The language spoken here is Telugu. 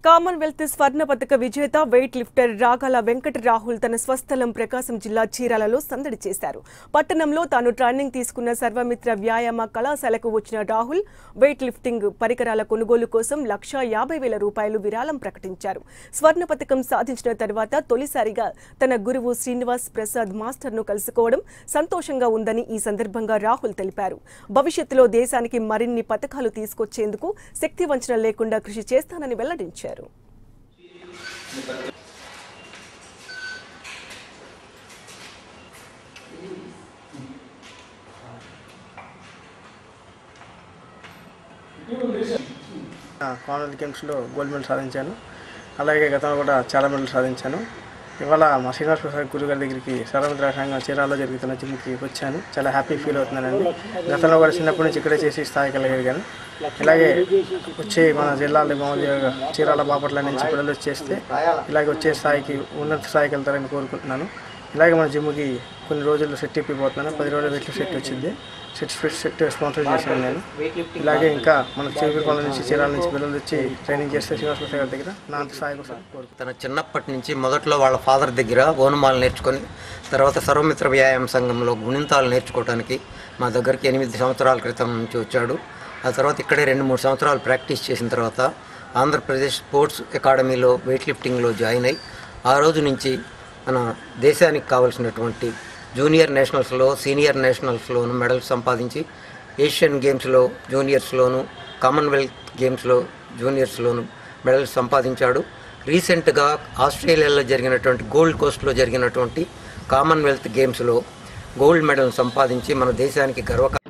కామన్వెల్త్ స్వర్ణ పథక విజేత వెయిట్ లిఫ్టర్ రాగాల వెంకట రాహుల్ తన స్వస్థలం ప్రకాశం జిల్లా చీరాలలో సందడి చేశారు పట్టణంలో తాను ట్రైనింగ్ తీసుకున్న సర్వమిత్ర వ్యాయామ కళాశాలకు వచ్చిన రాహుల్ వెయిట్ లిఫ్టింగ్ పరికరాల కొనుగోలు కోసం లక్షా యాభై వేల రూపాయలు విరాళం ప్రకటించారు స్వర్ణ పథకం సాధించిన తర్వాత తొలిసారిగా తన గురువు శ్రీనివాస్ ప్రసాద్ మాస్టర్ను కలుసుకోవడం సంతోషంగా ఉందని ఈ సందర్భంగా రాహుల్ తెలిపారు భవిష్యత్తులో దేశానికి మరిన్ని పథకాలు తీసుకొచ్చేందుకు శక్తి వంచన లేకుండా కృషి చేస్తానని వెల్లడించారు కామన్వెల్త్ గేమ్స్లో గోల్డ్ మెడల్ సాధించాను అలాగే గతంలో కూడా చాలా మెడల్ సాధించాను ఇవాళ మా శ్రీనివాస్ ప్రసాద్ గురువు గారి దగ్గరికి సర్వమిత్ర సంఘం చీరాల్లో జరుగుతున్న జిమ్కి వచ్చాను చాలా హ్యాపీ ఫీల్ అవుతున్నానండి గతంలో కూడా చిన్నప్పటి నుంచి ఇక్కడే చేసి స్థాయికి వెళ్ళగలిగాను ఇలాగే వచ్చే మన జిల్లాలో మామూలుగా చీరాల బాపట్ల నుంచి పిల్లలు వచ్చేస్తే ఇలాగే వచ్చే స్థాయికి ఉన్నత స్థాయికి వెళ్తారని కోరుకుంటున్నాను ఇలాగే మన జిమ్కి కొన్ని రోజుల్లో సెట్ ఇప్పిపోతున్నాను పది రోజులు వెయిట్ సెట్ వచ్చింది సెట్ సెట్ సెట్ స్పాన్సర్ చేశాను నేను ఇలాగే ఇంకా మన చిరుపల్లి నుంచి చీరాల నుంచి పిల్లలు వచ్చి ట్రైనింగ్ చేస్తే శ్రీనివాస్ ప్రసాద్ గారి దగ్గర నా అంత స్థాయి కోసం కోరుకుంటున్నాను తన చిన్నప్పటి నుంచి మొదట్లో వాళ్ళ ఫాదర్ దగ్గర ఓనమాలు నేర్చుకొని తర్వాత సర్వమిత్ర వ్యాయామ సంఘంలో గుణింతాలు నేర్చుకోవడానికి మా దగ్గరికి ఎనిమిది సంవత్సరాల క్రితం నుంచి వచ్చాడు ఆ తర్వాత ఇక్కడే రెండు మూడు సంవత్సరాలు ప్రాక్టీస్ చేసిన తర్వాత ఆంధ్రప్రదేశ్ స్పోర్ట్స్ అకాడమీలో వెయిట్ లిఫ్టింగ్లో జాయిన్ అయ్యి ఆ రోజు నుంచి మన దేశానికి కావాల్సినటువంటి జూనియర్ నేషనల్స్లో సీనియర్ నేషనల్స్లోను మెడల్స్ సంపాదించి ఏషియన్ గేమ్స్లో జూనియర్స్లోను కామన్వెల్త్ గేమ్స్లో జూనియర్స్లోను మెడల్స్ సంపాదించాడు రీసెంట్గా ఆస్ట్రేలియాలో జరిగినటువంటి గోల్డ్ కోస్ట్లో జరిగినటువంటి కామన్వెల్త్ గేమ్స్లో గోల్డ్ మెడల్ సంపాదించి మన దేశానికి గర్వ